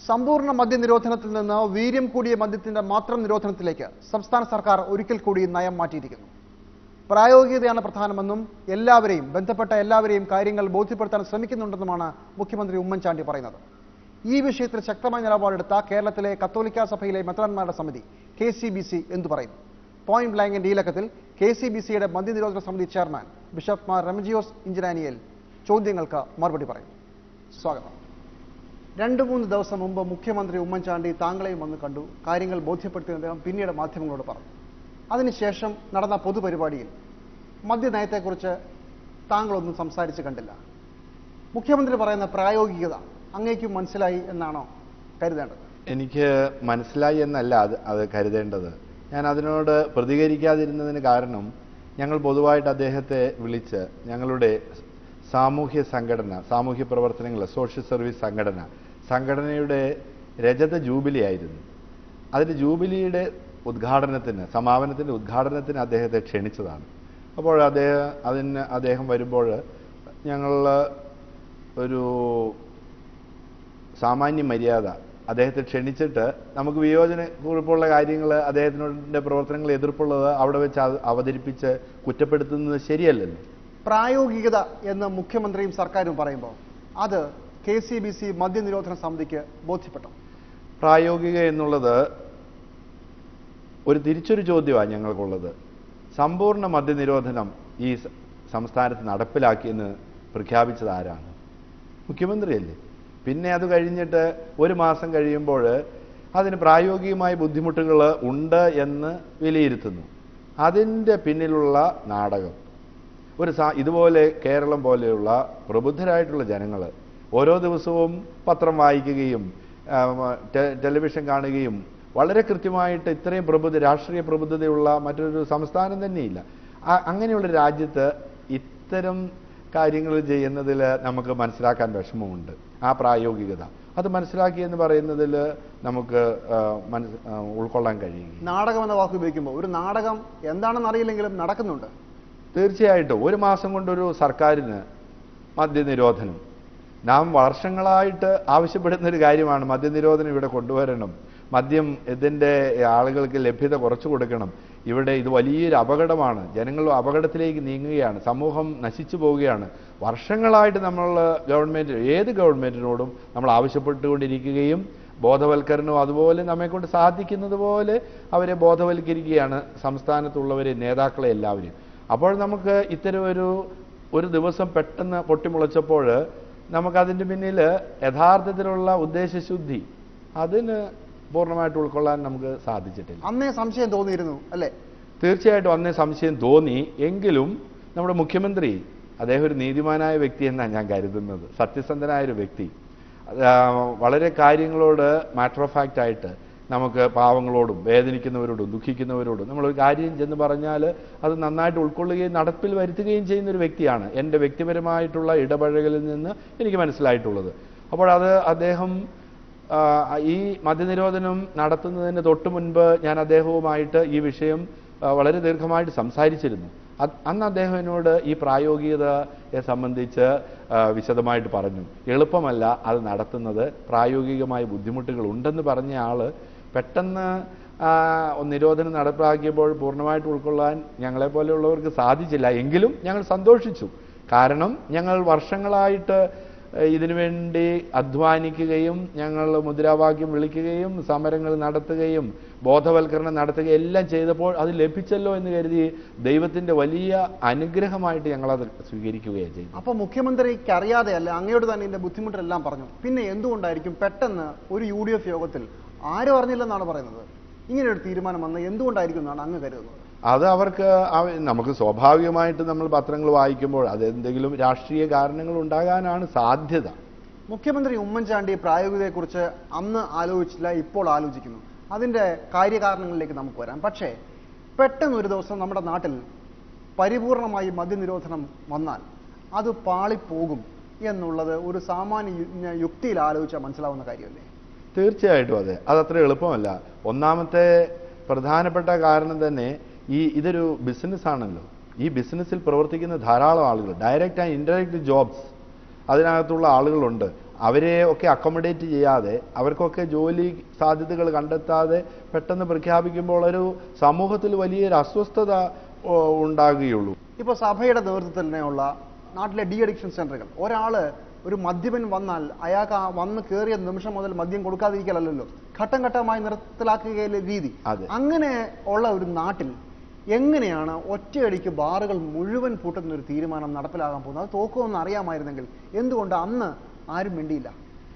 സമ്പൂർണ്ണ മദ്യനിരോധനത്തിൽ നിന്ന് വീര്യം കൂടിയ മദ്യത്തിന്റെ മാത്രം നിരോധനത്തിലേക്ക് സംസ്ഥാന സർക്കാർ ഒരിക്കൽ കൂടി നയം മാറ്റിയിരിക്കുന്നു പ്രായോഗികതയാണ് പ്രധാനമെന്നും എല്ലാവരെയും ബന്ധപ്പെട്ട എല്ലാവരെയും കാര്യങ്ങൾ ബോധ്യപ്പെടുത്താൻ ശ്രമിക്കുന്നുണ്ടെന്നുമാണ് മുഖ്യമന്ത്രി ഉമ്മൻചാണ്ടി പറയുന്നത് ഈ വിഷയത്തിൽ ശക്തമായ നിലപാടെടുത്ത കേരളത്തിലെ കത്തോലിക്ക സഭയിലെ മെത്രാന്മാരുടെ സമിതി കെ സി ബി സി എന്തു പറയുന്നു പോയിന്റ് ബ്ലാങ്കിന്റെ ഈ ലക്കത്തിൽ കെ സി ബി സിയുടെ മദ്യനിരോധന സമിതി ചെയർമാൻ ബിഷപ്പ് മാർ റെമജിയോസ് ഇഞ്ചനാനിയൽ ചോദ്യങ്ങൾക്ക് മറുപടി പറയും സ്വാഗതം രണ്ട് മൂന്ന് ദിവസം മുമ്പ് മുഖ്യമന്ത്രി ഉമ്മൻചാണ്ടി താങ്കളെയും വന്ന് കണ്ടു കാര്യങ്ങൾ ബോധ്യപ്പെടുത്തിയ അദ്ദേഹം പിന്നീട് മാധ്യമങ്ങളോട് പറഞ്ഞു അതിനുശേഷം നടന്ന പൊതുപരിപാടിയിൽ മദ്യനയത്തെക്കുറിച്ച് താങ്കളൊന്നും സംസാരിച്ച് കണ്ടില്ല മുഖ്യമന്ത്രി പറയുന്ന പ്രായോഗികത അങ്ങേക്കും മനസ്സിലായി എന്നാണോ കരുതേണ്ടത് എനിക്ക് മനസ്സിലായി എന്നല്ല അത് അത് കരുതേണ്ടത് ഞാൻ അതിനോട് പ്രതികരിക്കാതിരുന്നതിന് കാരണം ഞങ്ങൾ പൊതുവായിട്ട് അദ്ദേഹത്തെ വിളിച്ച് ഞങ്ങളുടെ സാമൂഹ്യ സംഘടന സാമൂഹ്യ പ്രവർത്തനങ്ങൾ സോഷ്യൽ സർവീസ് സംഘടന സംഘടനയുടെ രജത ജൂബിലി ആയിരുന്നു അതിൻ്റെ ജൂബിലിയുടെ ഉദ്ഘാടനത്തിന് സമാപനത്തിൻ്റെ ഉദ്ഘാടനത്തിന് അദ്ദേഹത്തെ ക്ഷണിച്ചതാണ് അപ്പോൾ അദ്ദേഹം അതിന് അദ്ദേഹം വരുമ്പോൾ ഞങ്ങൾ ഒരു സാമാന്യ മര്യാദ അദ്ദേഹത്തെ ക്ഷണിച്ചിട്ട് നമുക്ക് വിയോജന കുറിപ്പുള്ള കാര്യങ്ങൾ അദ്ദേഹത്തിൻ്റെ പ്രവർത്തനങ്ങൾ എതിർപ്പുള്ളത് അവിടെ വെച്ച് അത് അവതരിപ്പിച്ച് കുറ്റപ്പെടുത്തുന്നത് ശരിയല്ലല്ലോ പ്രായോഗികത എന്ന് മുഖ്യമന്ത്രിയും സർക്കാരും പറയുമ്പോൾ അത് കെ സി ബി സി മദ്യനിരോധന സമിതിക്ക് ബോധ്യപ്പെട്ടു പ്രായോഗിക എന്നുള്ളത് ഒരു തിരിച്ചൊരു ചോദ്യമാണ് ഞങ്ങൾക്കുള്ളത് സമ്പൂർണ്ണ മദ്യനിരോധനം ഈ സ- സംസ്ഥാനത്ത് നടപ്പിലാക്കിയെന്ന് പ്രഖ്യാപിച്ചത് ആരാണ് മുഖ്യമന്ത്രിയല്ലേ പിന്നെ അത് കഴിഞ്ഞിട്ട് ഒരു മാസം കഴിയുമ്പോൾ അതിന് പ്രായോഗികമായ ബുദ്ധിമുട്ടുകൾ ഉണ്ട് എന്ന് വിലയിരുത്തുന്നു അതിൻ്റെ പിന്നിലുള്ള നാടകം ഒരു സാ ഇതുപോലെ കേരളം പോലെയുള്ള പ്രബുദ്ധരായിട്ടുള്ള ജനങ്ങൾ ഓരോ ദിവസവും പത്രം വായിക്കുകയും ആ, ടെ- ടെലിവിഷൻ കാണുകയും വളരെ കൃത്യമായിട്ട് ഇത്രയും പ്രബുദ്ധ രാഷ്ട്രീയ പ്രബുദ്ധതയുള്ള മറ്റൊരു സംസ്ഥാനം തന്നെയില്ല ആ- അങ്ങനെയുള്ള രാജ്യത്ത് ഇത്തരം കാര്യങ്ങൾ ചെയ്യുന്നതിൽ നമുക്ക് മനസ്സിലാക്കാൻ വിഷമമുണ്ട് ആ പ്രായോഗികത അത് മനസ്സിലാക്കി എന്ന് പറയുന്നതിൽ നമുക്ക് ആ, മനസ് ആ, ഉൾക്കൊള്ളാൻ കഴിയുകയും നാടകം എന്ന വാക്ക് ഉപയോഗിക്കുമ്പോൾ ഒരു നാടകം എന്താണെന്ന് അറിയില്ലെങ്കിലും നടക്കുന്നുണ്ട് തീർച്ചയായിട്ടും ഒരു മാസം കൊണ്ടൊരു സർക്കാരിന് മദ്യനിരോധനം നാം വർഷങ്ങളായിട്ട് ആവശ്യപ്പെടുന്ന ഒരു കാര്യമാണ് മദ്യനിരോധനം ഇവിടെ കൊണ്ടുവരണം മദ്യം ഇതിൻ്റെ ആളുകൾക്ക് ലഭ്യത കുറച്ചു കൊടുക്കണം ഇവിടെ ഇത് വലിയൊരു അപകടമാണ് ജനങ്ങൾ അപകടത്തിലേക്ക് നീങ്ങുകയാണ് സമൂഹം നശിച്ചു പോവുകയാണ് വർഷങ്ങളായിട്ട് നമ്മൾ ഗവൺമെൻറ് ഏത് ഗവൺമെൻറ്റിനോടും നമ്മൾ ആവശ്യപ്പെട്ടുകൊണ്ടിരിക്കുകയും ബോധവൽക്കരണവും അതുപോലെ നമ്മെക്കൊണ്ട് സാധിക്കുന്നത് പോലെ അവരെ ബോധവൽക്കരിക്കുകയാണ് സംസ്ഥാനത്തുള്ളവരെ നേതാക്കളെ എല്ലാവരും അപ്പോൾ നമുക്ക് ഇത്തരം ഒരു ഒരു ദിവസം പെട്ടെന്ന് പൊട്ടിമുളച്ചപ്പോൾ നമുക്കതിൻ്റെ പിന്നിൽ യഥാർത്ഥത്തിലുള്ള ഉദ്ദേശശുദ്ധി അതിന് പൂർണ്ണമായിട്ട് ഉൾക്കൊള്ളാൻ നമുക്ക് സാധിച്ചിട്ടില്ല അന്നേ സംശയം തോന്നിയിരുന്നു അല്ലേ തീർച്ചയായിട്ടും അന്നേ സംശയം തോന്നി എങ്കിലും നമ്മുടെ മുഖ്യമന്ത്രി അദ്ദേഹം ഒരു നീതിമാനായ വ്യക്തി എന്നാണ് ഞാൻ കരുതുന്നത് സത്യസന്ധനായ ഒരു വ്യക്തി ആ, വളരെ കാര്യങ്ങളോട് മാറ്റർ ഓഫ് ഫാക്റ്റ് ആയിട്ട് നമുക്ക് പാവങ്ങളോടും വേദനിക്കുന്നവരോടും ദുഃഖിക്കുന്നവരോടും നമ്മളൊരു കാര്യം ചെന്ന് പറഞ്ഞാൽ അത് നന്നായിട്ട് ഉൾക്കൊള്ളുകയും നടപ്പിൽ വരുത്തുകയും ചെയ്യുന്ന ഒരു വ്യക്തിയാണ് എൻ്റെ വ്യക്തിപരമായിട്ടുള്ള ഇടപഴകലിൽ നിന്ന് എനിക്ക് മനസ്സിലായിട്ടുള്ളത് അപ്പോൾ അത് അദ്ദേഹം ആ, ഈ മദ്യനിരോധനം നടത്തുന്നതിന് തൊട്ട് മുൻപ് ഞാൻ അദ്ദേഹവുമായിട്ട് ഈ വിഷയം ആ, വളരെ ദീർഘമായിട്ട് സംസാരിച്ചിരുന്നു അത് അന്ന് അദ്ദേഹം എന്നോട് ഈ പ്രായോഗികതയെ സംബന്ധിച്ച് ആ, വിശദമായിട്ട് പറഞ്ഞു എളുപ്പമല്ല അത് നടത്തുന്നത് പ്രായോഗികമായ ബുദ്ധിമുട്ടുകൾ ഉണ്ടെന്ന് പറഞ്ഞ ആള് പെട്ടെന്ന് ആ, നിരോധനം നടപ്പാക്കിയപ്പോൾ പൂർണ്ണമായിട്ട് ഉൾക്കൊള്ളാൻ ഞങ്ങളെപ്പോലെയുള്ളവർക്ക് സാധിച്ചില്ല എങ്കിലും ഞങ്ങൾ സന്തോഷിച്ചു കാരണം ഞങ്ങൾ വർഷങ്ങളായിട്ട് ഏഹ് ഇതിനു വേണ്ടി അധ്വാനിക്കുകയും ഞങ്ങൾ മുദ്രാവാക്യം വിളിക്കുകയും സമരങ്ങൾ നടത്തുകയും ബോധവൽക്കരണം നടത്തുകയും എല്ലാം ചെയ്തപ്പോൾ അത് ലഭിച്ചല്ലോ എന്ന് കരുതി ദൈവത്തിൻ്റെ വലിയ അനുഗ്രഹമായിട്ട് ഞങ്ങളത് സ്വീകരിക്കുകയാണ് ചെയ്തത് അപ്പൊ മുഖ്യമന്ത്രിക്ക് അറിയാതെയല്ല അങ്ങയോട് തന്നെ ഇതിന്റെ ബുദ്ധിമുട്ടെല്ലാം പറഞ്ഞു പിന്നെ എന്തുകൊണ്ടായിരിക്കും പെട്ടെന്ന് ഒരു യു ഡി എഫ് യോഗത്തിൽ ആരും അറിഞ്ഞില്ലെന്നാണ് പറയുന്നത് ഇങ്ങനെ ഒരു തീരുമാനം വന്ന് എന്തുകൊണ്ടായിരിക്കും എന്നാണ് അങ്ങ് കരുതുന്നത് അത് അവർക്ക് അവ- നമുക്ക് സ്വാഭാവികമായിട്ട് നമ്മൾ പത്രങ്ങൾ വായിക്കുമ്പോൾ അത് എന്തെങ്കിലും രാഷ്ട്രീയ കാരണങ്ങൾ ഉണ്ടാകാനാണ് സാധ്യത മുഖ്യമന്ത്രി ഉമ്മൻചാണ്ടി പ്രായോഗികതയെക്കുറിച്ച് അന്ന് ആലോചിച്ചില്ല ഇപ്പോൾ ആലോചിക്കുന്നു അതിന്റെ കാര്യകാരണങ്ങളിലേക്ക് നമുക്ക് വരാം പക്ഷേ പെട്ടെന്ന് ഒരു ദിവസം നമ്മുടെ നാട്ടിൽ പരിപൂർണമായി മദ്യനിരോധനം വന്നാൽ അത് പാളിപ്പോകും എന്നുള്ളത് ഒരു സാമാന്യ യു- യുക്തിയിൽ ആലോചിച്ചാൽ മനസ്സിലാവുന്ന കാര്യമല്ലേ തീർച്ചയായിട്ടും അതെ അതത്ര എളുപ്പമല്ല ഒന്നാമത്തെ പ്രധാനപ്പെട്ട കാരണം തന്നെ ഈ ഇതൊരു ബിസിനസ് ആണല്ലോ ഈ ബിസിനസ്സിൽ പ്രവർത്തിക്കുന്ന ധാരാളം ആളുകൾ ഡയറക്റ്റ് ആൻഡ് ഇൻഡയറക്റ്റ് ജോബ്സ് അതിനകത്തുള്ള ആളുകളുണ്ട് അവരെ ഒക്കെ അക്കോമഡേറ്റ് ചെയ്യാതെ അവർക്കൊക്കെ ജോലി സാധ്യതകൾ കണ്ടെത്താതെ പെട്ടെന്ന് പ്രഖ്യാപിക്കുമ്പോൾ ഒരു സമൂഹത്തിൽ വലിയൊരു അസ്വസ്ഥത ഓ, ഉണ്ടാകുകയുള്ളൂ ഇപ്പോൾ സഭയുടെ നേതൃത്വത്തിൽ തന്നെയുള്ള നാട്ടിലെ ഡി അഡിക്ഷൻ സെന്ററുകൾ ഒരാള് ഒരു മദ്യപൻ വന്നാൽ അയാൾക്ക് ആ വന്ന് കയറിയ നിമിഷം മുതൽ മദ്യം കൊടുക്കാതിരിക്കലല്ലോ ഘട്ടം ഘട്ടമായി നിർത്തലാക്കുകയിലെ രീതി അതെ. അങ്ങനെ ഉള്ള ഒരു നാട്ടിൽ എങ്ങനെയാണ് ഒറ്റയടിക്ക് ബാറുകൾ മുഴുവൻ പൂട്ടുന്ന ഒരു തീരുമാനം നടപ്പിലാകാൻ പോകുന്നത് അത് തോക്കുമെന്ന് അറിയാമായിരുന്നെങ്കിൽ എന്തുകൊണ്ട് അന്ന് ആരും മിണ്ടിയില്ല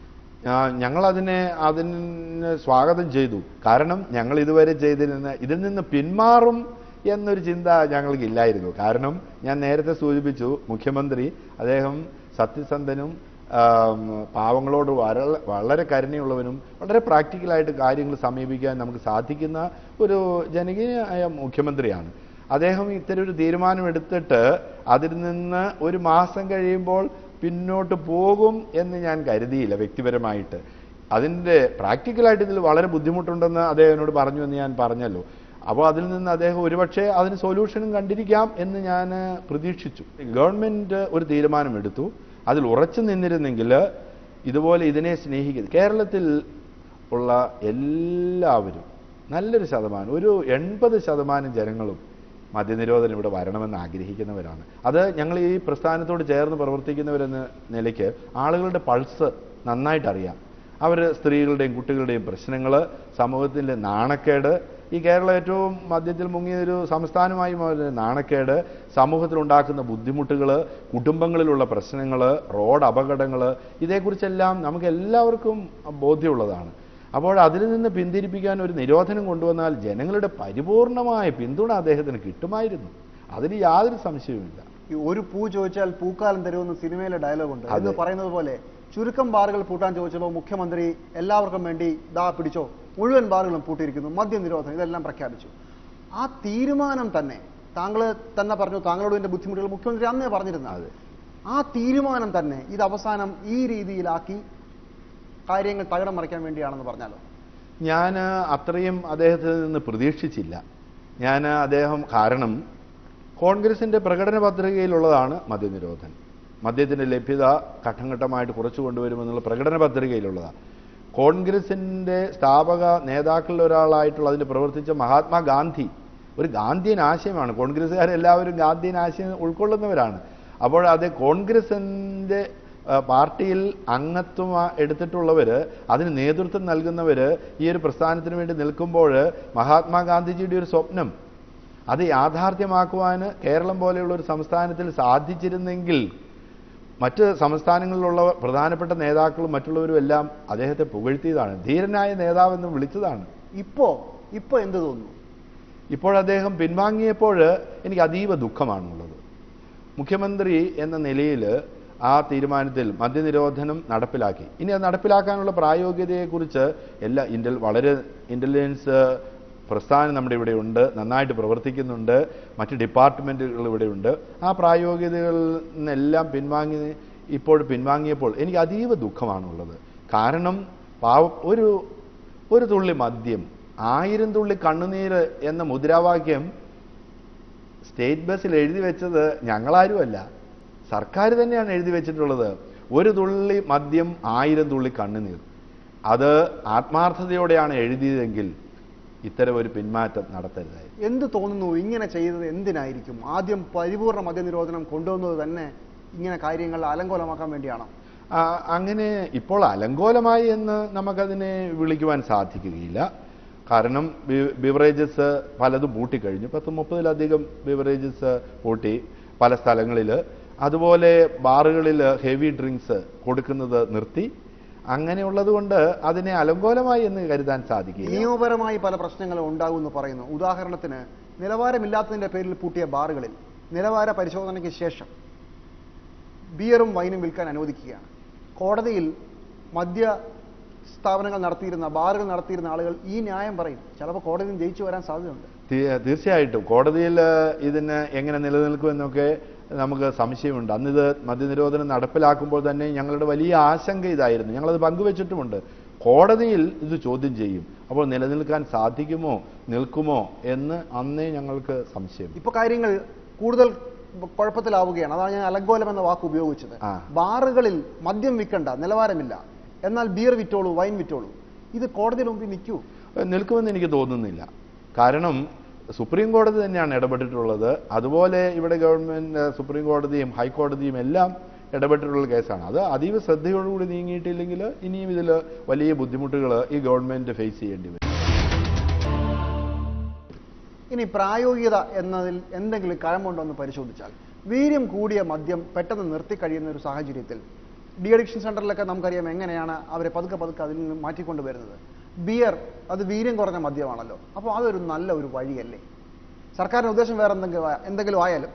ആ, ഞങ്ങളതിനെ അതിന് സ്വാഗതം ചെയ്തു കാരണം ഞങ്ങൾ ഇതുവരെ ചെയ്തിരുന്ന ഇതിൽ നിന്ന് പിന്മാറും എന്നൊരു ചിന്ത ഞങ്ങൾക്ക് ഇല്ലായിരുന്നു കാരണം ഞാൻ നേരത്തെ സൂചിപ്പിച്ചു മുഖ്യമന്ത്രി അദ്ദേഹം സത്യസന്ധനും ആം, പാവങ്ങളോട് വളരെ വളരെ കരുണയുള്ളവനും വളരെ പ്രാക്ടിക്കലായിട്ട് കാര്യങ്ങൾ സമീപിക്കാൻ നമുക്ക് സാധിക്കുന്ന ഒരു ജനകീയമായ മുഖ്യമന്ത്രിയാണ് അദ്ദേഹം ഇത്തരം ഒരു തീരുമാനമെടുത്തിട്ട് അതിൽ നിന്ന് ഒരു മാസം കഴിയുമ്പോൾ പിന്നോട്ട് പോകും എന്ന് ഞാൻ കരുതിയില്ല വ്യക്തിപരമായിട്ട് അതിൻ്റെ പ്രാക്ടിക്കലായിട്ട് ഇതിൽ വളരെ ബുദ്ധിമുട്ടുണ്ടെന്ന് അദ്ദേഹം എന്നോട് പറഞ്ഞു എന്ന് ഞാൻ പറഞ്ഞല്ലോ അപ്പോൾ അതിൽ നിന്ന് അദ്ദേഹം ഒരുപക്ഷെ അതിന് സൊല്യൂഷനും കണ്ടിരിക്കാം എന്ന് ഞാൻ പ്രതീക്ഷിച്ചു ഗവൺമെൻറ് ഒരു തീരുമാനമെടുത്തു അതിൽ ഉറച്ചു നിന്നിരുന്നെങ്കിൽ ഇതുപോലെ ഇതിനെ സ്നേഹിക്കുന്നത് കേരളത്തിൽ ഉള്ള എല്ലാവരും നല്ലൊരു ശതമാനം ഒരു എൺപത് ശതമാനം ജനങ്ങളും മദ്യനിരോധനം ഇവിടെ വരണമെന്ന് ആഗ്രഹിക്കുന്നവരാണ് അത് ഞങ്ങൾ ഈ പ്രസ്ഥാനത്തോട് ചേർന്ന് പ്രവർത്തിക്കുന്നവരെന്ന നിലയ്ക്ക് ആളുകളുടെ പൾസ് നന്നായിട്ട് അറിയാം അവർ സ്ത്രീകളുടെയും കുട്ടികളുടെയും പ്രശ്നങ്ങൾ സമൂഹത്തിൻ്റെ നാണക്കേട് ഈ കേരളം ഏറ്റവും മദ്യത്തിൽ മുങ്ങിയ ഒരു സംസ്ഥാനമായി മാറിയ നാണക്കേട് സമൂഹത്തിലുണ്ടാക്കുന്ന ബുദ്ധിമുട്ടുകൾ കുടുംബങ്ങളിലുള്ള പ്രശ്നങ്ങൾ റോഡ് അപകടങ്ങൾ ഇതേക്കുറിച്ചെല്ലാം നമുക്ക് എല്ലാവർക്കും ബോധ്യമുള്ളതാണ് അപ്പോൾ അതിൽ നിന്ന് പിന്തിരിപ്പിക്കാൻ ഒരു നിരോധനം കൊണ്ടുവന്നാൽ ജനങ്ങളുടെ പരിപൂർണമായ പിന്തുണ അദ്ദേഹത്തിന് കിട്ടുമായിരുന്നു അതിന് യാതൊരു സംശയവുമില്ല ഈ ഒരു പൂ ചോദിച്ചാൽ പൂക്കാലം തരുമെന്ന് സിനിമയിലെ ഡയലോഗ് ഉണ്ട് എന്ന് അതെ. പറയുന്നത് പോലെ ചുരുക്കം ബാറുകൾ പൂട്ടാൻ ചോദിച്ചപ്പോൾ മുഖ്യമന്ത്രി എല്ലാവർക്കും വേണ്ടി ദാ പിടിച്ചോ മുഴുവൻ ബാറുകളും പൂട്ടിയിരിക്കുന്നു മദ്യ നിരോധനം ഇതെല്ലാം പ്രഖ്യാപിച്ചു ആ തീരുമാനം തന്നെ താങ്കൾ തന്നെ പറഞ്ഞു താങ്കളോട് ഇതിന്റെ ബുദ്ധിമുട്ടുകൾ മുഖ്യമന്ത്രി അന്നേ പറഞ്ഞിരുന്നത് അതെ. ആ തീരുമാനം തന്നെ ഇത് അവസാനം ഈ രീതിയിലാക്കി കാര്യങ്ങൾ തകിടം മറിക്കാൻ വേണ്ടിയാണെന്ന് പറഞ്ഞാലോ ഞാൻ അത്രയും അദ്ദേഹത്തിൽ നിന്ന് പ്രതീക്ഷിച്ചില്ല ഞാൻ അദ്ദേഹം കാരണം കോൺഗ്രസിൻ്റെ പ്രകടന പത്രികയിലുള്ളതാണ് മദ്യനിരോധനം മദ്യത്തിൻ്റെ ലഭ്യത ഘട്ടം ഘട്ടമായിട്ട് കുറച്ചു കൊണ്ടുവരുമെന്നുള്ള പ്രകടന പത്രികയിലുള്ളതാണ് കോൺഗ്രസിൻ്റെ സ്ഥാപക നേതാക്കളിൽ ഒരാളായിട്ടുള്ള അതിന് പ്രവർത്തിച്ച മഹാത്മാഗാന്ധി ഒരു ഗാന്ധിയൻ ആശയമാണ് കോൺഗ്രസ്സുകാരെല്ലാവരും ഗാന്ധിയൻ ആശയം ഉൾക്കൊള്ളുന്നവരാണ് അപ്പോൾ അത് കോൺഗ്രസിൻ്റെ ആ, പാർട്ടിയിൽ അംഗത്വം ആ- എടുത്തിട്ടുള്ളവർ അതിന് നേതൃത്വം നൽകുന്നവർ ഈ ഒരു പ്രസ്ഥാനത്തിന് വേണ്ടി നിൽക്കുമ്പോൾ മഹാത്മാഗാന്ധിജിയുടെ ഒരു സ്വപ്നം അത് യാഥാർത്ഥ്യമാക്കുവാൻ കേരളം പോലെയുള്ള ഒരു സംസ്ഥാനത്തിൽ സാധിച്ചിരുന്നെങ്കിൽ മറ്റ് സംസ്ഥാനങ്ങളിലുള്ള പ്രധാനപ്പെട്ട നേതാക്കളും മറ്റുള്ളവരും എല്ലാം അദ്ദേഹത്തെ പുകഴ്ത്തിയതാണ് ധീരനായ നേതാവെന്ന് വിളിച്ചതാണ് ഇപ്പോ ഇപ്പോ എന്ത് തോന്നുന്നു ഇപ്പോൾ അദ്ദേഹം പിൻവാങ്ങിയപ്പോൾ എനിക്ക് അതീവ ദുഃഖമാണുള്ളത് മുഖ്യമന്ത്രി എന്ന നിലയിൽ ആ തീരുമാനത്തിൽ മദ്യനിരോധനം നടപ്പിലാക്കി ഇനി അത് നടപ്പിലാക്കാനുള്ള പ്രായോഗികതയെക്കുറിച്ച് എല്ലാ ഇന്റൽ വളരെ ഇൻ്റലിജൻസ് പ്രസ്ഥാനം നമ്മുടെ ഇവിടെ ഉണ്ട് നന്നായിട്ട് പ്രവർത്തിക്കുന്നുണ്ട് മറ്റ് ഡിപ്പാർട്ട്മെൻറ്റുകൾ ഇവിടെയുണ്ട് ആ പ്രായോഗികതകളിൽ നിന്നെല്ലാം പിൻവാങ്ങി ഇപ്പോൾ പിൻവാങ്ങിയപ്പോൾ എനിക്ക് അതീവ ദുഃഖമാണുള്ളത് കാരണം പാവ ഒരു ഒരു തുള്ളി മദ്യം ആയിരം തുള്ളി കണ്ണുനീര് എന്ന മുദ്രാവാക്യം സ്റ്റേറ്റ് ബസ്സിൽ എഴുതി വെച്ചത് ഞങ്ങളാരുമല്ല സർക്കാർ തന്നെയാണ് എഴുതി വെച്ചിട്ടുള്ളത് ഒരു തുള്ളി മദ്യം ആയിരം തുള്ളി കണ്ണുനീർ അത് ആത്മാർത്ഥതയോടെയാണ് എഴുതിയതെങ്കിൽ ഇത്തരം ഒരു പിന്മാറ്റം നടത്തരുതായിരുന്നു എന്ത് തോന്നുന്നു ഇങ്ങനെ ചെയ്തത് എന്തിനായിരിക്കും ആദ്യം പരിപൂർണ മദ്യനിരോധനം കൊണ്ടുവന്നത് തന്നെ ഇങ്ങനെ കാര്യങ്ങൾ അലങ്കോലമാക്കാൻ വേണ്ടിയാണോ ആ, അങ്ങനെ ഇപ്പോൾ അലങ്കോലമായി എന്ന് നമുക്കതിനെ വിളിക്കുവാൻ സാധിക്കുകയില്ല കാരണം ബിവറേജസ് പലതും പൂട്ടിക്കഴിഞ്ഞു പത്ത് മുപ്പതിലധികം ബിവറേജസ് പൂട്ടി പല സ്ഥലങ്ങളിൽ അതുപോലെ ബാറുകളിൽ ഹെവി ഡ്രിങ്ക്സ് കൊടുക്കുന്നത് നിർത്തി അങ്ങനെയുള്ളത് കൊണ്ട് അതിനെ അലങ്കോലമായി എന്ന് കരുതാൻ സാധിക്കില്ല നിയമപരമായി പല പ്രശ്നങ്ങളും ഉണ്ടാകുമെന്ന് പറയുന്നു ഉദാഹരണത്തിന് നിലവാരമില്ലാത്തതിന്റെ പേരിൽ പൂട്ടിയ ബാറുകളിൽ നിലവാര പരിശോധനയ്ക്ക് ശേഷം ബിയറും വൈനും വിൽക്കാൻ അനുവദിക്കുകയാണ് കോടതിയിൽ മദ്യ സ്ഥാപനങ്ങൾ നടത്തിയിരുന്ന ബാറുകൾ നടത്തിയിരുന്ന ആളുകൾ ഈ ന്യായം പറയും ചിലപ്പോൾ കോടതിയിൽ നിന്ന് ജയിച്ചു വരാൻ സാധ്യതയുണ്ട് തീ- തീർച്ചയായിട്ടും കോടതിയിൽ ഇതിന് എങ്ങനെ നിലനിൽക്കുമെന്നൊക്കെ നമുക്ക് സംശയമുണ്ട് അന്നിത് മദ്യനിരോധനം നടപ്പിലാക്കുമ്പോൾ തന്നെ ഞങ്ങളുടെ വലിയ ആശങ്ക ഇതായിരുന്നു ഞങ്ങളത് പങ്കുവച്ചിട്ടുമുണ്ട് കോടതിയിൽ ഇത് ചോദ്യം ചെയ്യും അപ്പോൾ നിലനിൽക്കാൻ സാധിക്കുമോ നിൽക്കുമോ എന്ന് അന്നേ ഞങ്ങൾക്ക് സംശയം ഇപ്പൊ കാര്യങ്ങൾ കൂടുതൽ കുഴപ്പത്തിലാവുകയാണ് അതാണ് ഞാൻ അലങ്കോലം എന്ന വാക്ക് ഉപയോഗിച്ചത് ആ. ബാറുകളിൽ മദ്യം വിൽക്കണ്ട നിലവാരമില്ല എന്നാൽ ബിയർ വിറ്റോളൂ വൈൻ വിറ്റോളൂ ഇത് കോടതിയുടെ മുമ്പിൽ നിൽക്കൂ നിൽക്കുമെന്ന് എനിക്ക് തോന്നുന്നില്ല കാരണം സുപ്രീം കോടതി തന്നെയാണ് ഇടപെട്ടിട്ടുള്ളത് അതുപോലെ ഇവിടെ ഗവൺമെന്റ് സുപ്രീം കോടതിയും ഹൈക്കോടതിയും എല്ലാം ഇടപെട്ടിട്ടുള്ള കേസാണ് അത് അതീവ ശ്രദ്ധയോടുകൂടി നീങ്ങിയിട്ടില്ലെങ്കിൽ ഇനിയും ഇതിൽ വലിയ ബുദ്ധിമുട്ടുകൾ ഈ ഗവൺമെന്റ് ഫേസ് ചെയ്യേണ്ടി വരും ഇനി പ്രായോഗികത എന്നതിൽ എന്തെങ്കിലും കഴമ്പുണ്ടോ എന്ന് പരിശോധിച്ചാൽ വീര്യം കൂടിയ മദ്യം പെട്ടെന്ന് നിർത്തി കഴിയുന്ന ഒരു സാഹചര്യത്തിൽ ഡി അഡിക്ഷൻ സെന്ററിലൊക്കെ നമുക്കറിയാം എങ്ങനെയാണ് അവരെ പതുക്കെ പതുക്കെ അതിൽ നിന്ന് മാറ്റിക്കൊണ്ട് വരുന്നത് ബിയർ അത് വീര്യം കുറഞ്ഞ മദ്യമാണല്ലോ അപ്പോൾ അതൊരു നല്ല ഒരു വഴിയല്ലേ സർക്കാരിന്റെ ഉദ്ദേശം വേറെ എന്തെങ്കിലും ആ- എന്തെങ്കിലും ആയാലും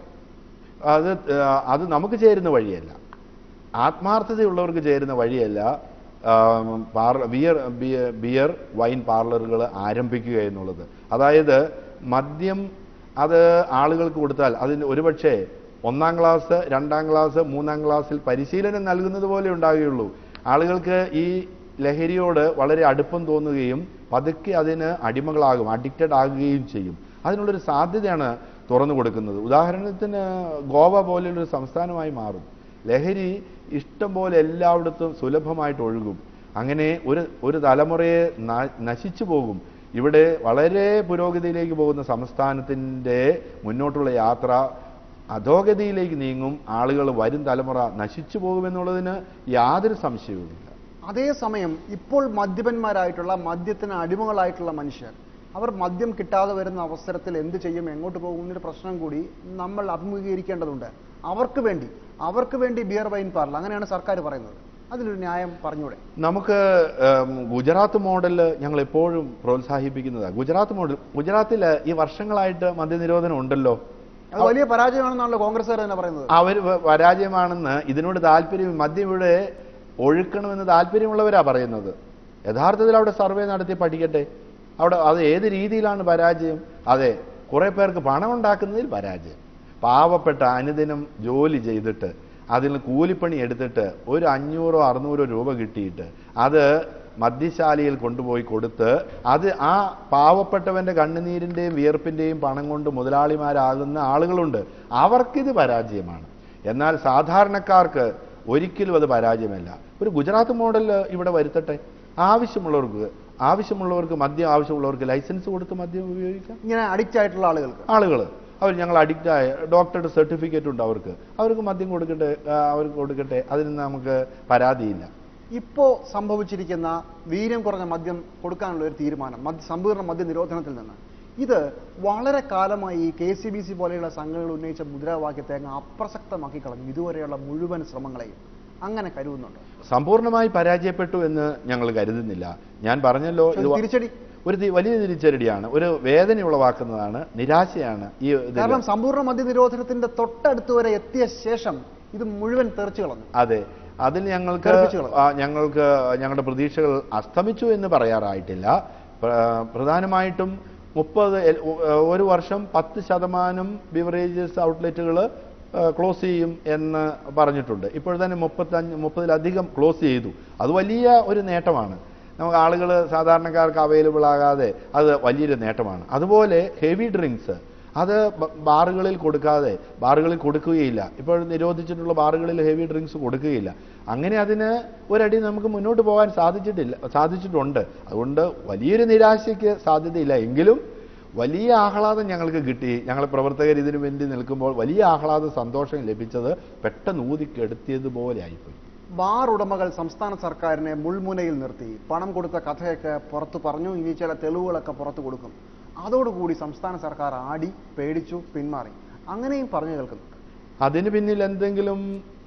അത് ആ, അത് നമുക്ക് ചേരുന്ന വഴിയല്ല ആത്മാർത്ഥതയുള്ളവർക്ക് ചേരുന്ന വഴിയല്ല ആ, പാർ- ബിയർ ബിയ- ബിയർ വൈൻ പാർലറുകൾ ആരംഭിക്കുക എന്നുള്ളത് അതായത് മദ്യം അത് ആളുകൾക്ക് കൊടുത്താൽ അതിന് ഒരുപക്ഷെ ഒന്നാം ക്ലാസ് രണ്ടാം ക്ലാസ് മൂന്നാം ക്ലാസ്സിൽ പരിശീലനം നൽകുന്നത് പോലെ ഉണ്ടാകുകയുള്ളൂ ആളുകൾക്ക് ഈ ലഹരിയോട് വളരെ അടുപ്പം തോന്നുകയും പതുക്കെ അതിന് അടിമകളാകും അഡിക്റ്റഡ് ആകുകയും ചെയ്യും അതിനുള്ളൊരു സാധ്യതയാണ് തുറന്നു കൊടുക്കുന്നത് ഉദാഹരണത്തിന് ഗോവ പോലെയുള്ളൊരു സംസ്ഥാനമായി മാറും ലഹരി ഇഷ്ടം പോലെ എല്ലായിടത്തും സുലഭമായിട്ട് ഒഴുകും അങ്ങനെ ഒരു ഒരു തലമുറയെ ന- നശിച്ചു പോകും ഇവിടെ വളരെ പുരോഗതിയിലേക്ക് പോകുന്ന സംസ്ഥാനത്തിൻ്റെ മുന്നോട്ടുള്ള യാത്ര അധോഗതിയിലേക്ക് നീങ്ങും ആളുകൾ വരും തലമുറ നശിച്ചു പോകുമെന്നുള്ളതിന് യാതൊരു സംശയവുമില്ല അതേസമയം ഇപ്പോൾ മദ്യപന്മാരായിട്ടുള്ള മദ്യത്തിന് അടിമകളായിട്ടുള്ള മനുഷ്യർ അവർ മദ്യം കിട്ടാതെ വരുന്ന അവസരത്തിൽ എന്ത് ചെയ്യും എങ്ങോട്ട് പോകും എന്നൊരു പ്രശ്നം കൂടി നമ്മൾ അഭിമുഖീകരിക്കേണ്ടതുണ്ട് അവർക്ക് വേണ്ടി അവർക്ക് വേണ്ടി ബിയർ വൈൻ പാർലർ അങ്ങനെയാണ് സർക്കാർ പറയുന്നത് അതിലൊരു ന്യായം പറഞ്ഞൂടെ നമുക്ക് ഉം, ഗുജറാത്ത് മോഡൽ ഞങ്ങൾ എപ്പോഴും പ്രോത്സാഹിപ്പിക്കുന്നതാണ് ഗുജറാത്ത് മോഡൽ ഗുജറാത്തിൽ ഈ വർഷങ്ങളായിട്ട് മദ്യനിരോധനം ഉണ്ടല്ലോ അത് വലിയ പരാജയമാണെന്നാണല്ലോ കോൺഗ്രസ്സുകാർ തന്നെ പറയുന്നത് അവർ വ- പരാജയമാണെന്ന് ഇതിനോട് താല്പര്യം മദ്യം ഇവിടെ ഒഴുക്കണമെന്ന് താല്പര്യമുള്ളവരാ പറയുന്നത് യഥാർത്ഥത്തിൽ അവിടെ സർവേ നടത്തി പഠിക്കട്ടെ അവിടെ അത് ഏത് രീതിയിലാണ് പരാജയം അതെ കുറെ പേർക്ക് പണം ഉണ്ടാക്കുന്നതിൽ പരാജയം പാവപ്പെട്ട അനുദിനം ജോലി ചെയ്തിട്ട് അതിൽ നിന്ന് കൂലിപ്പണി എടുത്തിട്ട് ഒരു അഞ്ഞൂറോ അറുന്നൂറോ രൂപ കിട്ടിയിട്ട് അത് മദ്യശാലയിൽ കൊണ്ടുപോയി കൊടുത്ത് അത് ആ പാവപ്പെട്ടവന്റെ കണ്ണുനീരിന്റെയും വിയർപ്പിന്റെയും പണം കൊണ്ട് മുതലാളിമാരാകുന്ന ആളുകളുണ്ട് അവർക്കിത് പരാജയമാണ് എന്നാൽ സാധാരണക്കാർക്ക് ഒരിക്കലും അത് പരാജയമല്ല ഒരു ഗുജറാത്ത് മോഡൽ ഇവിടെ വരുത്തട്ടെ ആവശ്യമുള്ളവർക്ക് ആവശ്യമുള്ളവർക്ക് മദ്യം ആവശ്യമുള്ളവർക്ക് ലൈസൻസ് കൊടുത്ത് മദ്യം ഉപയോഗിക്കാം ഇങ്ങനെ അഡിക്റ്റ് ആയിട്ടുള്ള ആളുകൾക്ക് ആളുകൾ അവർ ഞങ്ങൾ അഡിക്റ്റ് ആയ ഡോക്ടറുടെ സർട്ടിഫിക്കറ്റ് ഉണ്ട് അവർക്ക് അവർക്ക് മദ്യം കൊടുക്കട്ടെ ആ, അവർക്ക് കൊടുക്കട്ടെ അതിന് നമുക്ക് പരാതിയില്ല ഇപ്പോൾ സംഭവിച്ചിരിക്കുന്ന വീര്യം കുറഞ്ഞ മദ്യം കൊടുക്കാനുള്ള ഒരു തീരുമാനം മദ്യ സമ്പൂർണ്ണ മദ്യ നിരോധനത്തിൽ നിന്ന് ഇത് വളരെ കാലമായി ഈ കെ സി ബി സി പോലെയുള്ള സംഘടനകൾ ഉന്നയിച്ച മുദ്രാവാക്യത്തെ അങ്ങ് അപ്രസക്തമാക്കി കളഞ്ഞു ഇതുവരെയുള്ള മുഴുവൻ ശ്രമങ്ങളെയും അങ്ങനെ കരുതുന്നുണ്ട് സമ്പൂർണ്ണമായി പരാജയപ്പെട്ടു എന്ന് ഞങ്ങൾ കരുതുന്നില്ല ഞാൻ പറഞ്ഞല്ലോ ഇത് വ- തിരിച്ചടി ഒരു തി- വലിയ തിരിച്ചടിയാണ് ഒരു വേദന ഉളവാക്കുന്നതാണ് നിരാശയാണ് ഈ ഇതില്. കാരണം സമ്പൂർണ്ണ മദ്യ നിരോധനത്തിന്റെ തൊട്ടടുത്ത് വരെ എത്തിയ ശേഷം ഇത് മുഴുവൻ തെറിച്ചു കളഞ്ഞു അതെ അതിൽ ഞങ്ങൾക്ക് കറുപ്പിച്ച് കളഞ്ഞു. ആ, ഞങ്ങൾക്ക് ഞങ്ങളുടെ പ്രതീക്ഷകൾ അസ്തമിച്ചു എന്ന് പറയാറായിട്ടില്ല പ്ര- പ്രധാനമായിട്ടും മുപ്പത് എൽ- ഒരു വർഷം പത്ത് ശതമാനം ബിവറേജസ് ഔട്ട്ലെറ്റുകൾ ക്ലോസ് ചെയ്യും എന്ന് പറഞ്ഞിട്ടുണ്ട് ഇപ്പോൾ തന്നെ മുപ്പത്തഞ്ച് മുപ്പതിലധികം ക്ലോസ് ചെയ്തു അത് വലിയ ഒരു നേട്ടമാണ് നമുക്ക് ആളുകൾ സാധാരണക്കാർക്ക് അവൈലബിൾ ആകാതെ അത് വലിയൊരു നേട്ടമാണ് അതുപോലെ ഹെവി ഡ്രിങ്ക്സ് അത് ബ- ബാറുകളിൽ കൊടുക്കാതെ ബാറുകളിൽ കൊടുക്കുകയില്ല ഇപ്പോൾ നിരോധിച്ചിട്ടുള്ള ബാറുകളിൽ ഹെവി ഡ്രിങ്ക്സ് കൊടുക്കുകയില്ല അങ്ങനെ അതിന് ഒരടി നമുക്ക് മുന്നോട്ട് പോകാൻ സാധിച്ചിട്ടില്ല സാധിച്ചിട്ടുണ്ട് അതുകൊണ്ട് വലിയൊരു നിരാശയ്ക്ക് സാധ്യതയില്ല എങ്കിലും വലിയ ആഹ്ലാദം ഞങ്ങൾക്ക് കിട്ടി ഞങ്ങൾ പ്രവർത്തകർ ഇതിനു വേണ്ടി നിൽക്കുമ്പോൾ വലിയ ആഹ്ലാദം സന്തോഷം ലഭിച്ചത് പെട്ടെന്ന് ഊതിക്കെടുത്തിയതുപോലെ ആയിപ്പോയി ബാർ ഉടമകൾ സംസ്ഥാന സർക്കാരിനെ മുൾമുനയിൽ നിർത്തി പണം കൊടുത്ത കഥയൊക്കെ പുറത്തു പറഞ്ഞു ഇനി ചില തെളിവുകളൊക്കെ പുറത്തു കൊടുക്കും അതോടുകൂടി സംസ്ഥാന സർക്കാർ ആടി പേടിച്ചു പിന്മാറി അങ്ങനെയും പറഞ്ഞു കേൾക്കുന്നുണ്ട് അതിന് പിന്നിൽ എന്തെങ്കിലും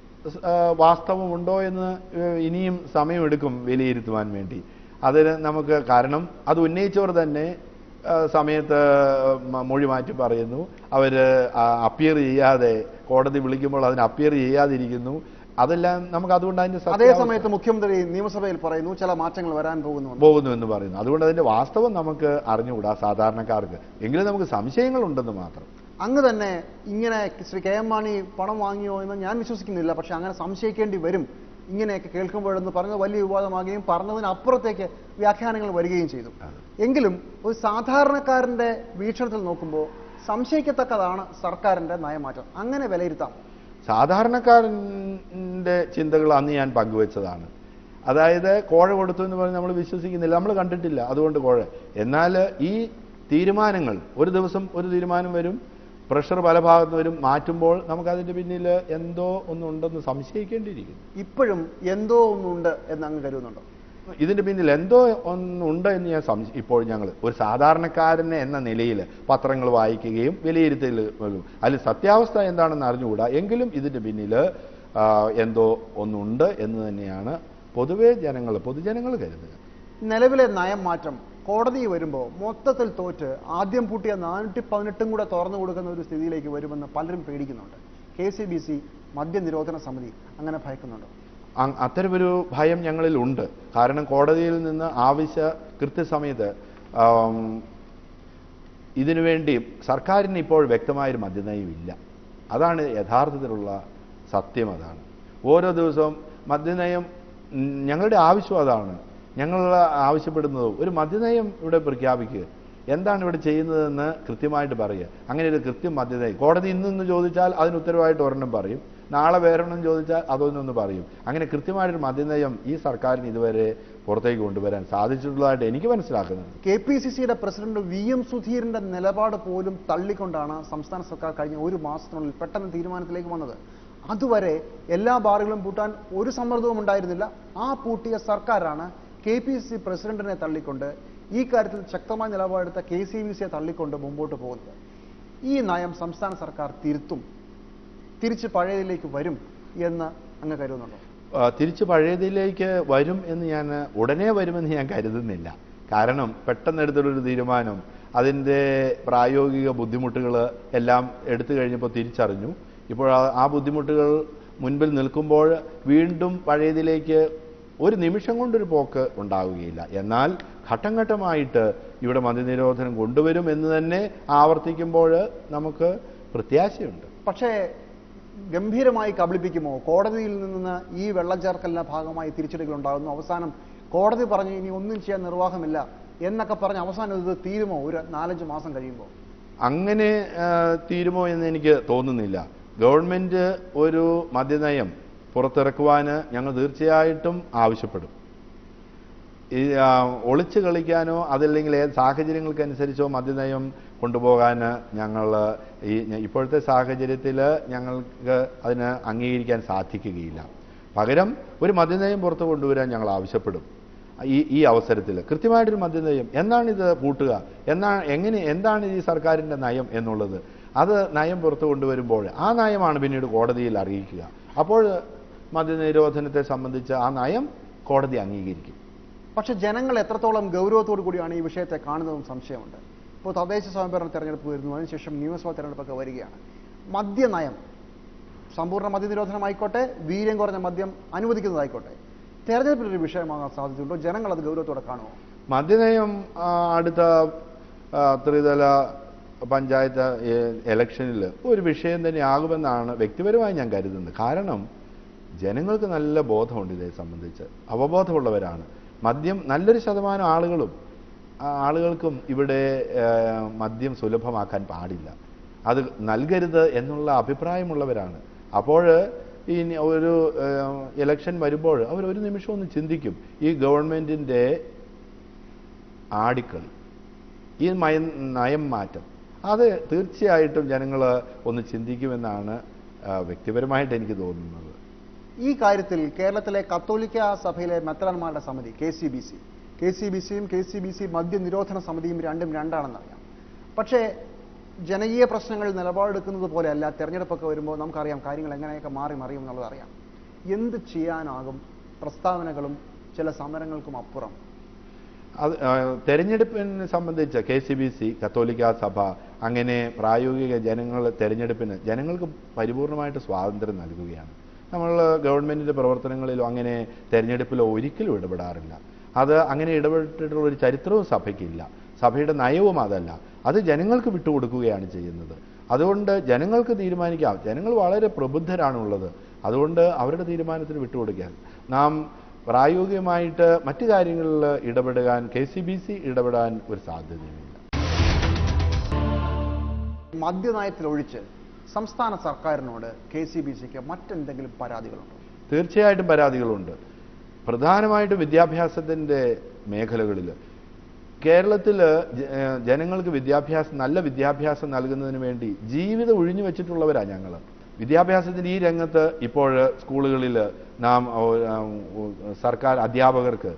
ആ, വാസ്തവമുണ്ടോ എന്ന് ഏഹ്, ഇനിയും സമയമെടുക്കും വിലയിരുത്തുവാൻ വേണ്ടി അതിന് നമുക്ക് കാരണം അത് ഉന്നയിച്ചവർ തന്നെ ആ, സമയത്ത് മ- മൊഴി മാറ്റി പറയുന്നു അവർ അപ്പിയർ ചെയ്യാതെ കോടതി വിളിക്കുമ്പോൾ അതിന് അപ്പിയർ ചെയ്യാതിരിക്കുന്നു അതെല്ലാം നമുക്ക് അതുകൊണ്ട് അതിന്റെ അതേ സത്യാവസ്ഥ സമയത്ത് മുഖ്യമന്ത്രി നിയമസഭയിൽ പറയുന്നു ചില മാറ്റങ്ങൾ വരാൻ പോകുന്നു എന്ന്. പോകുന്നു എന്ന് പറയുന്നു അതുകൊണ്ട് അതിന്റെ വാസ്തവം നമുക്ക് അറിഞ്ഞുകൂടാ സാധാരണക്കാർക്ക് എങ്കിലും നമുക്ക് സംശയങ്ങളുണ്ടെന്ന് മാത്രം അങ്ങ് തന്നെ ഇങ്ങനെ ശ്രീ കെ എം മാണി പണം വാങ്ങിയോ എന്ന് ഞാൻ വിശ്വസിക്കുന്നില്ല പക്ഷെ അങ്ങനെ സംശയിക്കേണ്ടി വരും ഇങ്ങനെയൊക്കെ കേൾക്കുമ്പോഴെന്ന് പറഞ്ഞത് വലിയ വിവാദമാകുകയും പറഞ്ഞതിനപ്പുറത്തേക്ക് വ്യാഖ്യാനങ്ങൾ വരികയും ചെയ്തു അതെ. എങ്കിലും ഒരു സാധാരണക്കാരന്റെ വീക്ഷണത്തിൽ നോക്കുമ്പോൾ സംശയിക്കത്തക്കതാണ് സർക്കാരിന്റെ നയമാറ്റം അങ്ങനെ വിലയിരുത്താം സാധാരണക്കാരൻ്റെ ചിന്തകൾ അന്ന് ഞാൻ പങ്കുവച്ചതാണ് അതായത് കോഴ കൊടുത്തു എന്ന് പറഞ്ഞ് നമ്മൾ വിശ്വസിക്കുന്നില്ല നമ്മൾ കണ്ടിട്ടില്ല അതുകൊണ്ട് കോഴ എന്നാൽ ഈ തീരുമാനങ്ങൾ ഒരു ദിവസം ഒരു തീരുമാനം വരും പ്രഷർ പല ഭാഗത്ത് വരും മാറ്റുമ്പോൾ നമുക്കതിൻ്റെ പിന്നിൽ എന്തോ ഒന്നുണ്ടെന്ന് സംശയിക്കേണ്ടിയിരിക്കുന്നു ഇപ്പോഴും എന്തോ ഒന്നുണ്ട് എന്ന് അങ്ങ് കരുതുന്നുണ്ടോ ഇതിന്റെ പിന്നിൽ എന്തോ ഒന്നുണ്ട് എന്ന് ഞാൻ സംശ ഇപ്പോൾ ഞങ്ങൾ ഒരു സാധാരണക്കാരന് എന്ന നിലയിൽ പത്രങ്ങൾ വായിക്കുകയും വിലയിരുത്തൽ അതിൽ സത്യാവസ്ഥ എന്താണെന്ന് അറിഞ്ഞുകൂടാ എങ്കിലും ഇതിന്റെ പിന്നിൽ ആ, എന്തോ ഒന്നുണ്ട് എന്ന് തന്നെയാണ് പൊതുവേ ജനങ്ങൾ പൊതുജനങ്ങൾ കരുതുക നിലവിലെ നയം മാറ്റം കോടതി വരുമ്പോൾ മൊത്തത്തിൽ തോറ്റ് ആദ്യം പൂട്ടിയ നാനൂറ്റി പതിനെട്ടും കൂടെ തുറന്നു കൊടുക്കുന്ന ഒരു സ്ഥിതിയിലേക്ക് വരുമെന്ന് പലരും പേടിക്കുന്നുണ്ട് കെ സി ബി സി മദ്യനിരോധന സമിതി അങ്ങനെ ഭയക്കുന്നുണ്ടോ അ- അത്തരമൊരു ഭയം ഞങ്ങളിൽ ഉണ്ട് കാരണം കോടതിയിൽ നിന്ന് ആവശ്യ കൃത്യസമയത്ത് ആം, ഇതിനുവേണ്ടി സർക്കാരിന് ഇപ്പോൾ വ്യക്തമായൊരു മദ്യനയമില്ല അതാണ് യഥാർത്ഥത്തിലുള്ള സത്യം അതാണ് ഓരോ ദിവസവും മദ്യനയം ഉം, ഞങ്ങളുടെ ആവശ്യം അതാണ് ഞങ്ങൾ ആവശ്യപ്പെടുന്നത് ഒരു മദ്യനയം ഇവിടെ പ്രഖ്യാപിക്കുക എന്താണ് ഇവിടെ ചെയ്യുന്നതെന്ന് കൃത്യമായിട്ട് പറയുക അങ്ങനെ ഒരു കൃത്യം മദ്യനയം കോടതി ഇന്നൊന്ന് ചോദിച്ചാൽ അതിന് ഉത്തരവായിട്ട് ഒരെണ്ണം പറയും നാളെ വേറൊരെണ്ണം ചോദിച്ചാൽ അതൊന്നൊന്ന് പറയും അങ്ങനെ കൃത്യമായിട്ടൊരു മദ്യനയം ഈ സർക്കാരിന് ഇതുവരെ പുറത്തേക്ക് കൊണ്ടുവരാൻ സാധിച്ചിട്ടുള്ളതായിട്ട് എനിക്ക് മനസ്സിലാക്കുന്നത് കെ പി സി സിയുടെ പ്രസിഡന്റ് വി എം സുധീറിന്റെ നിലപാട് പോലും തള്ളിക്കൊണ്ടാണ് സംസ്ഥാന സർക്കാർ കഴിഞ്ഞ ഒരു മാസത്തിനുള്ളിൽ പെട്ടെന്ന് തീരുമാനത്തിലേക്ക് വന്നത് അതുവരെ എല്ലാ ബാറുകളും പൂട്ടാൻ ഒരു സമ്മർദ്ദവും ഉണ്ടായിരുന്നില്ല ആ പൂട്ടിയ സർക്കാരാണ് കെ പി സി സി പ്രസിഡന്റിനെ തള്ളിക്കൊണ്ട് ഈ കാര്യത്തിൽ ശക്തമായ നിലപാടെടുത്ത കെ സി ബി സിയെ തള്ളിക്കൊണ്ട് മുമ്പോട്ട് പോകുന്നത് ഈ നയം സംസ്ഥാന സർക്കാർ തിരുത്തും തിരിച്ച് പഴയതിലേക്ക് വരും എന്ന് അങ്ങ് കരുതുന്നുണ്ടോ ആ, തിരിച്ച് പഴയതിലേക്ക് വരും എന്ന് ഞാൻ ഉടനെ വരുമെന്ന് ഞാൻ കരുതുന്നില്ല കാരണം പെട്ടെന്ന് എടുത്തൊരു തീരുമാനം അതിൻ്റെ പ്രായോഗിക ബുദ്ധിമുട്ടുകൾ എല്ലാം എടുത്തു കഴിഞ്ഞപ്പോൾ തിരിച്ചറിഞ്ഞു ഇപ്പോൾ ആ- ആ ബുദ്ധിമുട്ടുകൾ മുൻപിൽ നിൽക്കുമ്പോൾ വീണ്ടും പഴയതിലേക്ക് ഒരു നിമിഷം കൊണ്ടൊരു പോക്ക് ഉണ്ടാവുകയില്ല എന്നാൽ ഘട്ടം ഘട്ടമായിട്ട് ഇവിടെ മദ്യനിരോധനം കൊണ്ടുവരും എന്ന് തന്നെ ആവർത്തിക്കുമ്പോൾ നമുക്ക് പ്രത്യാശയുണ്ട് പക്ഷേ ഗംഭീരമായി കബളിപ്പിക്കുമോ കോടതിയിൽ നിന്ന് ഈ വെള്ളം ചേർക്കലിന്റെ ഭാഗമായി തിരിച്ചടികൾ ഉണ്ടാകുന്നു അവസാനം കോടതി പറഞ്ഞു ഇനി ഒന്നും ചെയ്യാൻ നിർവാഹമില്ല എന്നൊക്കെ പറഞ്ഞ് അവസാനം ഇത് തീരുമോ ഒരു നാലഞ്ച് മാസം കഴിയുമ്പോൾ അങ്ങനെ ആ, തീരുമോ എന്ന് എനിക്ക് തോന്നുന്നില്ല ഗവൺമെന്റ് ഒരു മദ്യനയം പുറത്തിറക്കുവാൻ ഞങ്ങൾ തീർച്ചയായിട്ടും ആവശ്യപ്പെടും ഈ ആ, ഒളിച്ചു കളിക്കാനോ അതല്ലെങ്കിൽ ഏത് സാഹചര്യങ്ങൾക്കനുസരിച്ചോ മദ്യനയം കൊണ്ടുപോകാൻ ഞങ്ങൾ ഈ ഇപ്പോഴത്തെ സാഹചര്യത്തിൽ ഞങ്ങൾക്ക് അതിന് അംഗീകരിക്കാൻ സാധിക്കുകയില്ല പകരം ഒരു മദ്യനയം പുറത്തു കൊണ്ടുവരാൻ ഞങ്ങൾ ആവശ്യപ്പെടും ഈ ഈ അവസരത്തിൽ കൃത്യമായിട്ടൊരു മദ്യനയം എന്നാണ് ഇത് പൂട്ടുക എന്നാണ് എങ്ങനെ എന്താണ് ഈ സർക്കാരിൻ്റെ നയം എന്നുള്ളത് അത് നയം പുറത്തു കൊണ്ടുവരുമ്പോൾ ആ നയമാണ് പിന്നീട് കോടതിയിൽ അറിയിക്കുക അപ്പോൾ മദ്യനിരോധനത്തെ സംബന്ധിച്ച് ആ നയം കോടതി അംഗീകരിക്കും പക്ഷെ ജനങ്ങൾ എത്രത്തോളം ഗൗരവത്തോടു കൂടിയാണ് ഈ വിഷയത്തെ കാണുന്നതും സംശയമുണ്ട് ഇപ്പോൾ തദ്ദേശ സ്വയംഭരണ തെരഞ്ഞെടുപ്പ് വരുന്നു അതിനുശേഷം നിയമസഭാ തെരഞ്ഞെടുപ്പൊക്കെ വരികയാണ് മദ്യനയം സമ്പൂർണ്ണ മദ്യനിരോധനമായിക്കോട്ടെ വീര്യം കുറഞ്ഞ മദ്യം അനുവദിക്കുന്നതായിക്കോട്ടെ തെരഞ്ഞെടുപ്പിൽ ഒരു വിഷയമാകാൻ സാധ്യതയുണ്ടോ ജനങ്ങൾ അത് ഗൗരവത്തോടെ കാണുമോ മദ്യനയം ആ, അടുത്ത ആ, ത്രിതല പഞ്ചായത്ത് എ- ഇലക്ഷനിൽ ഒരു വിഷയം തന്നെയാകുമെന്നാണ് വ്യക്തിപരമായി ഞാൻ കരുതുന്നത് കാരണം ജനങ്ങൾക്ക് നല്ല ബോധമുണ്ട് ഇതേ സംബന്ധിച്ച് അവബോധമുള്ളവരാണ് മദ്യം നല്ലൊരു ശതമാനം ആളുകളും ആ, ആളുകൾക്കും ഇവിടെ ആ, മദ്യം സുലഭമാക്കാൻ പാടില്ല അത് നൽകരുത് എന്നുള്ള അഭിപ്രായമുള്ളവരാണ് അപ്പോൾ ഈ നി- ഒരു ഇലക്ഷൻ വരുമ്പോൾ അവർ ഒരു നിമിഷം ഒന്ന് ചിന്തിക്കും ഈ ഗവൺമെൻറ്റിൻ്റെ ആടിക്കളി ഈ മയ നയം മാറ്റം അത് തീർച്ചയായിട്ടും ജനങ്ങൾ ഒന്ന് ചിന്തിക്കുമെന്നാണ് ആ, വ്യക്തിപരമായിട്ട് എനിക്ക് തോന്നുന്നത് ഈ കാര്യത്തിൽ കേരളത്തിലെ കത്തോലിക്ക സഭയിലെ മെത്രാന്മാരുടെ സമിതി K C B C K C B സിയും കെ സി ബി സി മദ്യനിരോധന സമിതിയും രണ്ടും രണ്ടാണെന്നറിയാം പക്ഷേ ജനകീയ പ്രശ്നങ്ങൾ നിലപാടെടുക്കുന്നത് പോലെയല്ല തെരഞ്ഞെടുപ്പൊക്കെ വരുമ്പോൾ നമുക്കറിയാം കാര്യങ്ങൾ എങ്ങനെയൊക്കെ മാറി മറിയും എന്നുള്ളത് അറിയാം എന്ത് ചെയ്യാനാകും പ്രസ്താവനകളും ചില സമരങ്ങൾക്കും അപ്പുറം അത് ആ, തെരഞ്ഞെടുപ്പിനെ സംബന്ധിച്ച് കെ സി ബി സി കത്തോലിക്ക സഭ അങ്ങനെ പ്രായോഗിക ജനങ്ങൾ തെരഞ്ഞെടുപ്പിന് ജനങ്ങൾക്ക് പരിപൂർണമായിട്ട് സ്വാതന്ത്ര്യം നൽകുകയാണ് നമ്മൾ ഗവൺമെൻറ്റിൻ്റെ പ്രവർത്തനങ്ങളിലോ അങ്ങനെ തെരഞ്ഞെടുപ്പിലോ ഒരിക്കലും ഇടപെടാറില്ല അത് അങ്ങനെ ഇടപെട്ടിട്ടുള്ള ഒരു ചരിത്രവും സഭയ്ക്കില്ല സഭയുടെ നയവും അതല്ല അത് ജനങ്ങൾക്ക് വിട്ടുകൊടുക്കുകയാണ് ചെയ്യുന്നത് അതുകൊണ്ട് ജനങ്ങൾക്ക് തീരുമാനിക്കാം ജനങ്ങൾ വളരെ പ്രബുദ്ധരാണുള്ളത് അതുകൊണ്ട് അവരുടെ തീരുമാനത്തിന് വിട്ടുകൊടുക്കാൻ നാം പ്രായോഗികമായിട്ട് മറ്റു കാര്യങ്ങളിൽ ഇടപെടാൻ കെ സി ബി സി ഇടപെടാൻ ഒരു സാധ്യതയുമില്ല മദ്യനയത്തിലൊഴിച്ച് സംസ്ഥാന സർക്കാരിനോട് കെ സി ബി സിക്ക് മറ്റെന്തെങ്കിലും പരാതികളുണ്ടോ തീർച്ചയായിട്ടും പരാതികളുണ്ട് പ്രധാനമായിട്ടും വിദ്യാഭ്യാസത്തിൻ്റെ മേഖലകളിൽ കേരളത്തിൽ ജനങ്ങൾക്ക് വിദ്യാഭ്യാസം നല്ല വിദ്യാഭ്യാസം നൽകുന്നതിന് വേണ്ടി ജീവിതം ഒഴിഞ്ഞു വെച്ചിട്ടുള്ളവരാണ് ഞങ്ങൾ വിദ്യാഭ്യാസത്തിൻ്റെ ഈ രംഗത്ത് ഇപ്പോൾ സ്കൂളുകളിൽ നാം ഓ, ആ, ഓ, സർക്കാർ അധ്യാപകർക്ക്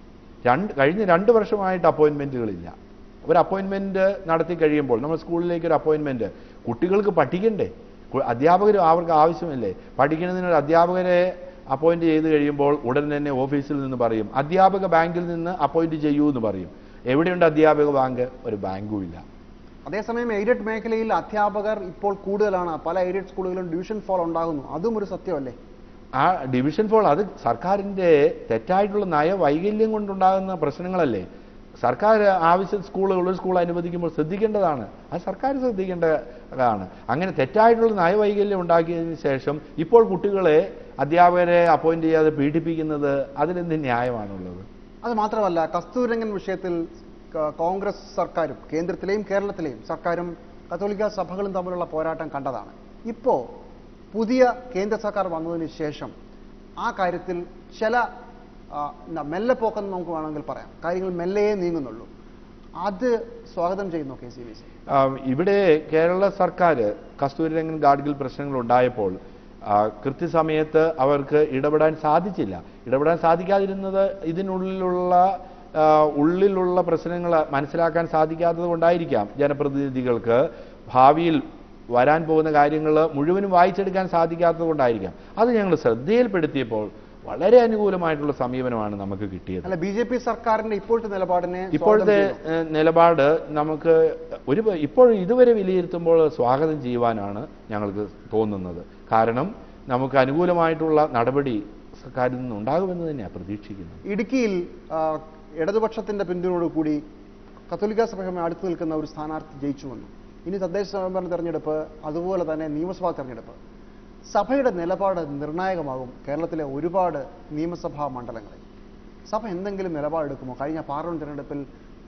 രണ്ട് കഴിഞ്ഞ രണ്ട് വർഷമായിട്ട് അപ്പോയിൻമെൻറ്റുകളില്ല ഒരു അപ്പോയിൻമെൻറ്റ് നടത്തി കഴിയുമ്പോൾ നമ്മൾ സ്കൂളിലേക്ക് ഒരു അപ്പോയിൻമെൻറ്റ് കുട്ടികൾക്ക് പഠിക്കണ്ടേ കു- അധ്യാപകർ അവർക്ക് ആവശ്യമില്ലേ പഠിക്കുന്നതിന് ഒരു അധ്യാപകരെ അപ്പോയിന്റ് ചെയ്ത് കഴിയുമ്പോൾ ഉടൻ തന്നെ ഓഫീസിൽ നിന്ന് പറയും അധ്യാപക ബാങ്കിൽ നിന്ന് അപ്പോയിന്റ് ചെയ്യൂ എന്ന് പറയും എവിടെയുണ്ട് അധ്യാപക ബാങ്ക് ഒരു ബാങ്കും ഇല്ല അതേസമയം എയ്ഡഡ് മേഖലയിൽ അധ്യാപകർ ഇപ്പോൾ കൂടുതലാണ് പല എയ്ഡഡ് സ്കൂളുകളിലും ഡിവിഷൻ ഫോൾ ഉണ്ടാകുന്നു അതും ഒരു സത്യമല്ലേ ആ ഡിവിഷൻ ഫോൾ അത് സർക്കാരിൻ്റെ തെറ്റായിട്ടുള്ള നയവൈകല്യം കൊണ്ടുണ്ടാകുന്ന പ്രശ്നങ്ങളല്ലേ സർക്കാർ ആവശ്യം സ്കൂളുകൾ ഒരു സ്കൂൾ അനുവദിക്കുമ്പോൾ ശ്രദ്ധിക്കേണ്ടതാണ് അത് സർക്കാർ ശ്രദ്ധിക്കേണ്ടതാണ് അങ്ങനെ തെറ്റായിട്ടുള്ള നയവൈകല്യം ഉണ്ടാക്കിയതിന് ശേഷം ഇപ്പോൾ കുട്ടികളെ അധ്യാപകരെ അപ്പോയിന്റ് ചെയ്യാതെ പീഡിപ്പിക്കുന്നത് അതിലെന്ത് ന്യായമാണുള്ളത് അത് മാത്രമല്ല കസ്തൂരംഗൻ വിഷയത്തിൽ ക- കോൺഗ്രസ് സർക്കാരും കേന്ദ്രത്തിലെയും കേരളത്തിലെയും സർക്കാരും കത്തോലിക്ക സഭകളും തമ്മിലുള്ള പോരാട്ടം കണ്ടതാണ് ഇപ്പോൾ പുതിയ കേന്ദ്ര സർക്കാർ വന്നതിന് ശേഷം ആ കാര്യത്തിൽ ചില ആ, എന്താ, മെല്ലെ പോക്കെന്ന് നമുക്ക് വേണമെങ്കിൽ പറയാം കാര്യങ്ങൾ മെല്ലെയേ നീങ്ങുന്നുള്ളൂ അത് സ്വാഗതം ചെയ്യുന്നു കെ സി ബി സി ആം, ഇവിടെ കേരള സർക്കാർ കസ്തൂരിരംഗൻ ഗാഡ്ഗിൽ പ്രശ്നങ്ങൾ ഉണ്ടായപ്പോൾ ആ, കൃത്യസമയത്ത് അവർക്ക് ഇടപെടാൻ സാധിച്ചില്ല ഇടപെടാൻ സാധിക്കാതിരുന്നത് ഇതിനുള്ളിലുള്ള ആ, ഉള്ളിലുള്ള പ്രശ്നങ്ങൾ മനസ്സിലാക്കാൻ സാധിക്കാത്തത് കൊണ്ടായിരിക്കാം ജനപ്രതിനിധികൾക്ക് ഭാവിയിൽ വരാൻ പോകുന്ന കാര്യങ്ങൾ മുഴുവനും വായിച്ചെടുക്കാൻ സാധിക്കാത്തത് കൊണ്ടായിരിക്കാം അത് ഞങ്ങൾ ശ്രദ്ധയിൽപ്പെടുത്തിയപ്പോൾ വളരെ അനുകൂലമായിട്ടുള്ള സമീപനമാണ് നമുക്ക് കിട്ടിയത് അല്ല ബി ജെ പി സർക്കാരിന്റെ ഇപ്പോഴത്തെ നിലപാടിനെ സ്വാഗതം ഇപ്പോഴത്തെ ചെയ്യുന്നു. ഏഹ്, നിലപാട് നമുക്ക് ഒരു പ- ഇപ്പോൾ ഇതുവരെ വിലയിരുത്തുമ്പോൾ സ്വാഗതം ചെയ്യുവാനാണ് ഞങ്ങൾക്ക് തോന്നുന്നത് കാരണം നമുക്ക് അനുകൂലമായിട്ടുള്ള നടപടി സർക്കാരിൽ നിന്ന് ഉണ്ടാകുമെന്ന് തന്നെയാണ് പ്രതീക്ഷിക്കുന്നത് ഇടുക്കിയിൽ ആ, ഇടതുപക്ഷത്തിന്റെ പിന്തുണയോടുകൂടി കത്തോലിക്ക സഭയുമായി അടുത്ത് നിൽക്കുന്ന ഒരു സ്ഥാനാർത്ഥി ജയിച്ചു വന്നു ഇനി തദ്ദേശ സ്വയംഭരണ തെരഞ്ഞെടുപ്പ് അതുപോലെ തന്നെ നിയമസഭാ തെരഞ്ഞെടുപ്പ് സഭയുടെ നിലപാട് നിർണായകമാകും കേരളത്തിലെ ഒരുപാട് നിയമസഭാ മണ്ഡലങ്ങളിൽ സഭ എന്തെങ്കിലും നിലപാടെടുക്കുമോ കഴിഞ്ഞ പാർലമെന്റ് തെരഞ്ഞെടുപ്പിൽ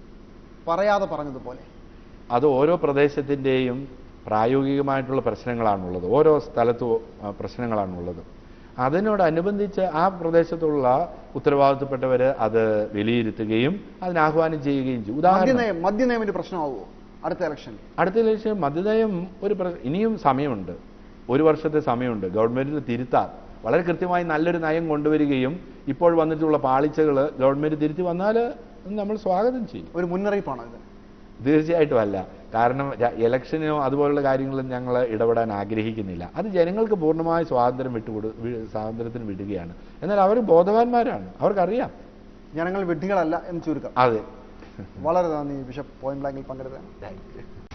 പറയാതെ പറഞ്ഞതുപോലെ അത് ഓരോ പ്രദേശത്തിൻ്റെയും പ്രായോഗികമായിട്ടുള്ള പ്രശ്നങ്ങളാണുള്ളത് ഓരോ സ്ഥലത്തും ആ, പ്രശ്നങ്ങളാണുള്ളത് അതിനോടനുബന്ധിച്ച് ആ പ്രദേശത്തുള്ള ഉത്തരവാദിത്തപ്പെട്ടവർ അത് വിലയിരുത്തുകയും അതിന് ആഹ്വാനം ചെയ്യുകയും ചെയ്യും ഉദാഹരണം മദ്യനയം മദ്യനയമൊരു പ്രശ്നമാവുമോ അടുത്ത ഇലക്ഷനിൽ അടുത്ത ഇലക്ഷൻ മദ്യനയം ഒരു പ്ര- ഇനിയും സമയമുണ്ട് ഒരു വർഷത്തെ സമയമുണ്ട് ഗവൺമെന്റിന് തിരുത്താം വളരെ കൃത്യമായി നല്ലൊരു നയം കൊണ്ടുവരികയും ഇപ്പോൾ വന്നിട്ടുള്ള പാളിച്ചകൾ ഗവൺമെന്റ് തിരുത്തി വന്നാൽ നമ്മൾ സ്വാഗതം ചെയ്യും ഒരു മുന്നറിയിപ്പാണോ ഇത് തീർച്ചയായിട്ടും അല്ല കാരണം ര- ഇലക്ഷനോ അതുപോലുള്ള കാര്യങ്ങളും ഞങ്ങൾ ഇടപെടാൻ ആഗ്രഹിക്കുന്നില്ല അത് ജനങ്ങൾക്ക് പൂർണ്ണമായ സ്വാതന്ത്ര്യം വിട്ടുകൊടു വി- സ്വാതന്ത്ര്യത്തിന് വിടുകയാണ് എന്നാൽ അവർ ബോധവാന്മാരാണ് അവർക്കറിയാം ജനങ്ങൾ വിഡ്ഢികളല്ല എന്ന് ചുരുക്കം അതെ വളരെ നന്ദി ബിഷപ്പ് പോയിന്റ് ബ്ലാങ്കിൽ പങ്കെടുത്തതാണ്